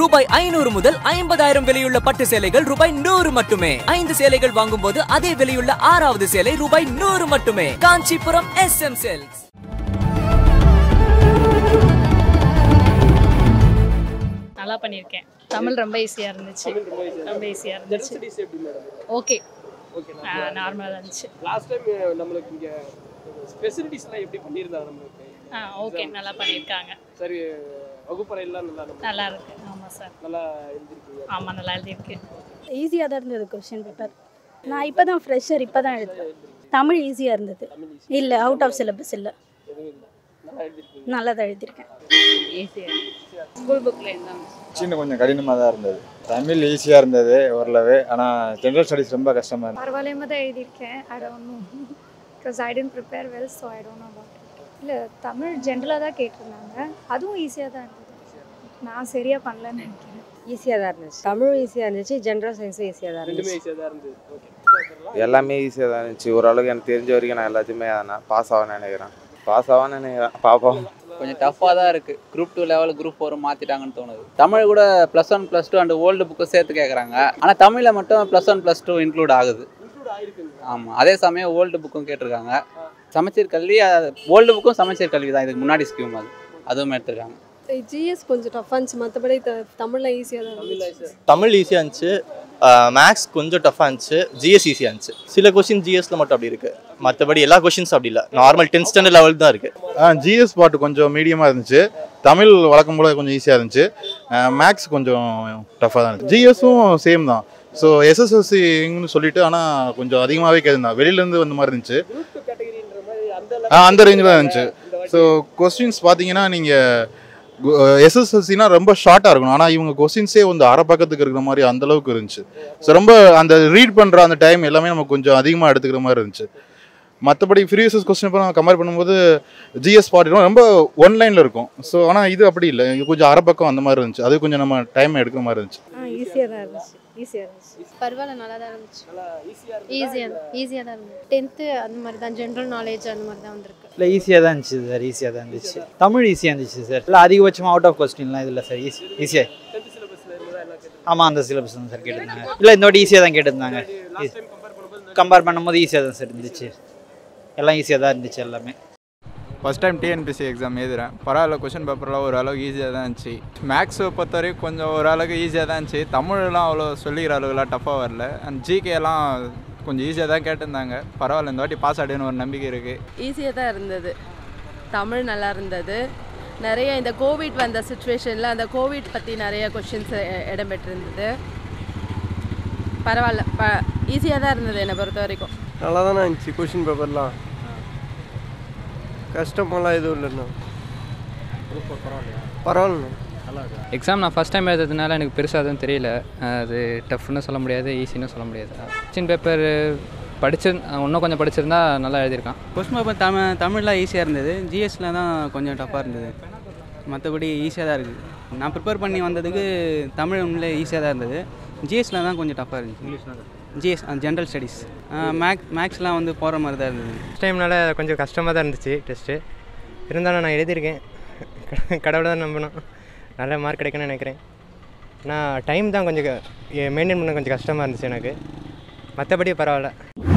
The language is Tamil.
ரூபாய் ஐநூறு முதல் ஐம்பதாயிரம் விலையுள்ள பட்டு சேலைகள் ரூபாய் நூறு மட்டுமே ஐந்து சேலைகள் வாங்கும் போது அதே விலையுள்ள ஆறாவது சேலை ரூபாய் நூறு மட்டுமே காஞ்சிபுரம் எஸ் எம் செல்ஸ் நல்லா பண்ணியிருக்கேன் தமிழ் ரொம்ப ஈஸியாக இருந்துச்சு ரொம்ப ஈஸியாக இருந்துச்சு ஸ்டடீஸ் எப்படி மேடம் ஓகே ஓகே நார்மலாக தான் இருந்துச்சு லாஸ்ட் டைம் நம்மளுக்கு இங்க ஃபெசிலிட்டிஸ்லாம் எப்படி பண்ணியிருந்தாங்க நம்மளுக்கு ஆ ஓகே நல்லா பண்ணியிருக்காங்க சரி வகுப்பறையெல்லாம் நல்லா நம்ம நல்லா இருக்கு ஆமாம் சார் நல்லா எழுதிருக்கீங்க ஆமாம் நல்லா எழுதியிருக்கு ஈஸியாக தான் இருந்தது கொஷின் பேப்பர் நான் இப்போ தான் ஃப்ரெஷர் இப்போ தான் எழுதுறேன் தமிழ் ஈஸியாக இருந்தது இல்லை அவுட் ஆஃப் சிலபஸ் இல்லை எதுவும் இல்லை நல்லா எழுதிருக்கீங்க நல்லா தான் எழுதியிருக்கேன் ஸ்கூல் புக்கில் இருந்தாங்க சின்ன கொஞ்சம் கடினமாக தான் இருந்தது தமிழ் ஈஸியாக இருந்தது ஓரளவு ஆனால் ஜென்ரல் ஸ்டடீஸ் ரொம்ப கஷ்டமாக இருந்தது பரவாயில்லாம தான் எழுதியிருக்கேன் I don't know because I didn't prepare well so I don't know about it இல்லை தமிழ் ஜென்ரலாக தான் கேட்டிருந்தாங்க அதுவும் ஈஸியாக தான் இருந்தது நான் சரியாக பண்ணலன்னு நினைக்கிறேன் ஈஸியாக தான் இருந்துச்சு தமிழும் ஈஸியாக இருந்துச்சு ஜென்ரல் சயின்ஸும் ஈஸியாக தான் ரெண்டுமே இருந்துச்சு ஈஸியாக தான் இருந்தது ஓகே எல்லாமே ஈஸியாக தான் இருந்துச்சு ஓரளவுக்கு எனக்கு தெரிஞ்ச வரைக்கும் நான் எல்லாத்தையுமே நான் பாஸ் ஆவேன்னு நினைக்கிறேன் பாஸ் ஆவான்னு நினைக்கிறேன் பார்ப்போம் கொஞ்சம் டஃப்பாக தான் இருக்குது group two level group four மாற்றிட்டாங்கன்னு தோணுது தமிழ் கூட plus one plus two and old book சேர்த்து கேட்குறாங்க ஆனால் தமிழில் மட்டும் plus one plus two include ஆகுது இன்க்ளூட் ஆயிருக்குங்க ஆமாம் அதே சமயம் ஓல்டு புக்கும் கேட்டிருக்காங்க சமச்சீர் கல்வி ஓல்டு புக்கும் சமச்சீர் கல்வி தான் இதுக்கு முன்னாடி ஸ்கீம் அது அதுவும் எடுத்திருக்காங்க ஜிஎஸ் கொஞ்சம் டஃப்பாக இருந்துச்சு மற்றபடி தமிழில் ஈஸியாக தான் இருந்துச்சு தமிழ் ஈஸியாக இருந்துச்சு மேக்ஸ் கொஞ்சம் டஃப்பாக இருந்துச்சு ஜிஎஸ் ஈஸியாக இருந்துச்சு சில கொஷின் ஜிஎஸ்ல மட்டும் அப்படி இருக்கு மற்றபடி எல்லா கொஷின்ஸ் அப்படி இல்லை நார்மல் டென்த் ஸ்டாண்டர்ட் லெவல் தான் இருக்கு ஜிஎஸ் பாட்டு கொஞ்சம் மீடியமாக இருந்துச்சு தமிழ் வழக்கம் போல கொஞ்சம் ஈஸியாக இருந்துச்சு மேக்ஸ் கொஞ்சம் டஃப்பாக தான் இருந்துச்சு ஜிஎஸும் சேம் தான் ஸோ எஸ்எஸ்எல்சின்னு சொல்லிட்டு ஆனால் கொஞ்சம் அதிகமாகவே கேட்டிருந்தான் வெளியிலேருந்து வந்த மாதிரி இருந்துச்சு குரூப் டூ கேட்டகரின்ற மாதிரி அந்த ஆ, அந்த ரேஞ்சில் தான் இருந்துச்சு ஸோ கொஸ்டின்ஸ் பார்த்தீங்கன்னா நீங்கள் எஸ்எஸ்எல்சினா ரொம்ப ஷார்ட்டாக இருக்கணும் ஆனால் இவங்க கொஸ்டின்ஸே வந்து அரை பக்கத்துக்கு இருக்கிற மாதிரி அந்த அளவுக்கு இருந்துச்சு ஸோ ரொம்ப அந்த ரீட் பண்ணுற அந்த டைம் எல்லாமே நமக்கு கொஞ்சம் அதிகமாக எடுத்துக்கிற மாதிரி இருந்துச்சு மற்றபடி ப்ரீவியஸ் கொஸ்டின் இப்போ கம்பேர் பண்ணும்போது ஜிஎஸ் ஃபார்ட்டி ரொம்ப ஒன் லைனில் இருக்கும் ஸோ ஆனால் இது அப்படி இல்லை இது கொஞ்சம் அரை பக்கம் அந்த மாதிரி இருந்துச்சு அது கொஞ்சம் நம்ம டைம் எடுக்கிற மாதிரி இருந்துச்சு ஆ ஈஸியாக தான் இருந்துச்சு ஈஸியாக இருந்துச்சு பரவாயில்ல நல்லா தான் இருந்துச்சு நல்லா ஈஸியாக ஈஸியாக ஈஸியாக தான் இருந்துச்சு டென்த்து அந்த மாதிரி தான் ஜென்ரல் நாலேஜ் அந்த மாதிரி தான் வந்திருக்கு இல்லை ஈஸியாக தான் இருந்துச்சு சார் ஈஸியாக தான் இருந்துச்சு தமிழ் ஈஸியாக இருந்துச்சு சார் இல்லை அதிகபட்சமாக அவுட் ஆஃப் கொஸ்டின்லாம் இதில் சார் ஈஸி ஈஸியாக டென்த் சிலபஸில் இருந்தால் எல்லாம் கேட்டு ஆமாம் அந்த சிலபஸ் தான் சார் கேட்டிருந்தாங்க இல்லை இந்த வாட்டி ஈஸியாக தான் கேட்டிருந்தாங்க லாஸ்ட் டைம் கம்பேர் பண்ணும்போது கம்பேர் பண்ணும்போது ஈஸியாக தான் சார் இருந்துச்சு எல்லாம் ஈஸியாக தான் இருந்துச்சு எல்லாமே ஃபஸ்ட் டைம் டிஎன்பிசி எக்ஸாம் எழுதுறேன் பரவாயில்ல கொஷின் பேப்பர்லாம் ஓரளவுக்கு ஈஸியாக தான் இருந்துச்சு மேக்ஸை பொறுத்த வரைக்கும் கொஞ்சம் ஓரளவுக்கு ஈஸியாக தான் இருந்துச்சு தமிழ்லாம் அவ்வளோ சொல்லிக்கிற அளவுக்குலாம் டஃப்பாக வரல அண்ட் ஜிகேலாம் கொஞ்சம் ஈஸியாக தான் கேட்டிருந்தாங்க பரவாயில்ல இந்த வாட்டி பாஸ் ஆகிடுன்னு ஒரு நம்பிக்கை இருக்குது ஈஸியாக தான் இருந்தது தமிழ் நல்லா இருந்தது நிறைய இந்த கோவிட் வந்த சுச்சுவேஷனில் அந்த கோவிட் பற்றி நிறைய கொஷின்ஸ் இடம்பெற்றிருந்தது பரவாயில்ல ப ஈஸியாக தான் இருந்தது என்னை பொறுத்த வரைக்கும் நல்லா தானே இருந்துச்சு கொஷின் பேப்பர்லாம் கஷ்டமெல்லாம் எதுவும் இல்லைண்ணா பரவாயில்லண்ணா எக்ஸாம் நான் ஃபஸ்ட் டைம் எழுதுறதுனால எனக்கு பெருசாக எதுவும் தெரியல அது டஃப்னு சொல்ல முடியாது ஈஸின்னு சொல்ல முடியாது கொஸ்டின் பேப்பர் படிச்சு இன்னும் கொஞ்சம் படிச்சிருந்தா நல்லா எழுதியிருக்கான் கொஸ்டின் பேப்பர் தமிழ் தமிழ்லாம் ஈஸியாக இருந்தது ஜிஎஸ்ல தான் கொஞ்சம் டஃப்பாக இருந்தது மற்றபடி ஈஸியாக தான் இருக்குது நான் ப்ரிப்பேர் பண்ணி வந்ததுக்கு தமிழ் உண்மையிலே ஈஸியாக தான் இருந்தது ஜிஎஸ்ல தான் கொஞ்சம் டஃப்பாக இருந்துச்சு இங்கிலீஷ்லாம் ஜிஎஸ் ஜென்ரல் ஸ்டடீஸ் மேக்ஸ் மேக்ஸ்லாம் வந்து போகிற மாதிரி தான் இருந்தது ஃபஸ்ட் டைம்னால கொஞ்சம் கஷ்டமாக தான் இருந்துச்சு டெஸ்ட்டு இருந்தாலும் நான் எழுதியிருக்கேன் கடவுளை தான் நம்பணும் நல்ல மார்க் கிடைக்கும்னு நினைக்கிறேன் நான் டைம் தான் கொஞ்சம் மெயின்டைன் பண்ண கொஞ்சம் கஷ்டமாக இருந்துச்சு எனக்கு மற்றபடி பரவாயில்ல